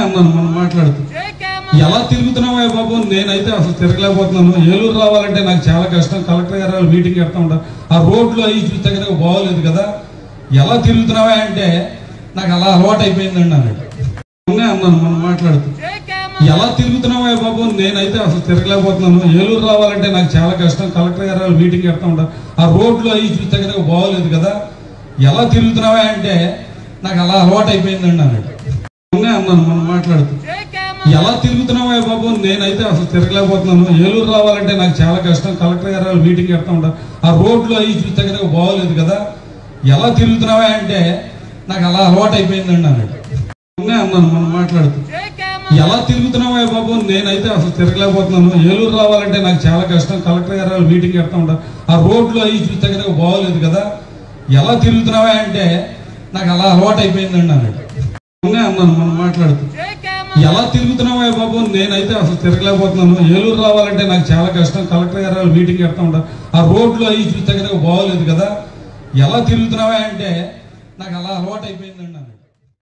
అన్నాను మనం మాట్లాడుతూ ఎలా తిరుగుతున్నావా బాబు నేనైతే అసలు తిరగలేకపోతున్నాను ఏలూరు రావాలంటే నాకు చాలా కష్టం కలెక్టర్ గారు వాళ్ళు మీటింగ్ పెడతా ఉంటారు ఆ రోడ్లు అవి చూస్తే కనుక బాగోలేదు కదా ఎలా తిరుగుతున్నావా అంటే నాకు అలా అలవాటు అయిపోయిందండి అన్నాడు అవునే అన్నాను మనం మాట్లాడుతూ ఎలా తిరుగుతున్నావా బాబు నేనైతే అసలు తిరగలేకపోతున్నాను ఏలూరు రావాలంటే నాకు చాలా కష్టం కలెక్టర్ గారు వాళ్ళు మీటింగ్ పెడతా ఉంటారు ఆ రోడ్లు అవి చూస్తే కనుక బాగోలేదు కదా ఎలా తిరుగుతున్నావా అంటే నాకు అలా అలవాటు అయిపోయిందండి అన్నాడు అవునే అన్నాను మనం మాట్లాడుతూ ఎలా తిరుగుతున్నావా బాబు నేనైతే అసలు తిరగలేకపోతున్నాను ఏలూరు రావాలంటే నాకు చాలా కష్టం కలెక్టర్ గారు వాళ్ళు మీటింగ్ పెడతా ఉంటారు ఆ రోడ్లు అవి చూస్తే కనుక బాగోలేదు కదా ఎలా తిరుగుతున్నావా అంటే నాకు అలా అలవాటు అయిపోయిందండి అన్నాడు అవునే అన్నాను మనం మాట్లాడుతూ ఎలా తిరుగుతున్నావా బాబు నేనైతే అసలు తిరగలేకపోతున్నాను ఏలూరు రావాలంటే నాకు చాలా కష్టం కలెక్టర్ గారు వాళ్ళు మీటింగ్ పెడతా ఉంటారు ఆ రోడ్లు అవి చూస్తే కనుక బాగోలేదు కదా ఎలా తిరుగుతున్నావా అంటే నాకు అలా అలవాటు అయిపోయిందండి అన్నాడు అవునే అన్నాను మనం మాట్లాడుతూ ఎలా తిరుగుతున్నావా బాబు నేనైతే అసలు తిరగలేకపోతున్నాను ఏలూరు రావాలంటే నాకు చాలా కష్టం కలెక్టర్ గారు వాళ్ళు మీటింగ్ పెడతా ఉంటారు ఆ రోడ్లు అవి చూస్తే కనుక బాగోలేదు కదా ఎలా తిరుగుతున్నావా అంటే నాకు అలా అలవాటు అయిపోయిందండి అన్నాడు